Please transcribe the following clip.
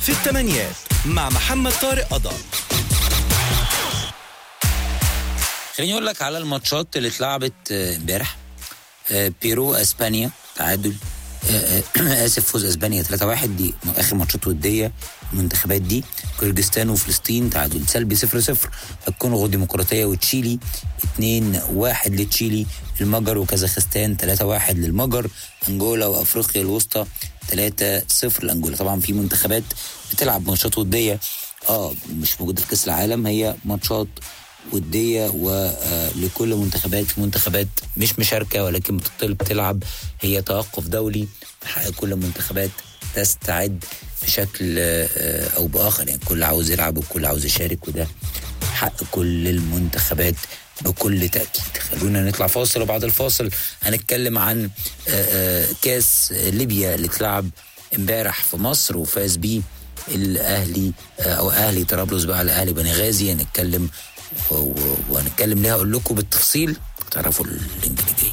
في الثمانيات مع محمد طارق قضا خليني اقول لك على الماتشات اللي اتلعبت آه، امبارح آه، بيرو اسبانيا تعادل آه، آه، اسف فوز اسبانيا 3-1 دي اخر ماتشات وديه المنتخبات دي كيرجستان وفلسطين تعادل سلبي 0-0 الكونغو الديمقراطيه وتشيلي 2-1 لتشيلي المجر وكازاخستان 3-1 للمجر انجولا وافريقيا الوسطى 3-0 لانجولا طبعا في منتخبات بتلعب ماتشات وديه اه مش موجوده في كاس العالم هي ماتشات وديه ولكل منتخبات في منتخبات مش مشاركه ولكن بتطلب تلعب هي توقف دولي في حق كل المنتخبات تستعد بشكل آه، او باخر يعني كل عاوز يلعب والكل عاوز يشارك وده حق كل المنتخبات بكل تأكيد خلونا نطلع فاصل وبعد الفاصل هنتكلم عن آه، آه، كاس ليبيا اللي اتلعب امبارح في مصر وفاز بيه الاهلي آه، او اهلي طرابلس بقى على اهلي بنغازي هنتكلم و- و- وهنتكلم ليه هقول لكم بالتفصيل تعرفوا اللينك اللي جاي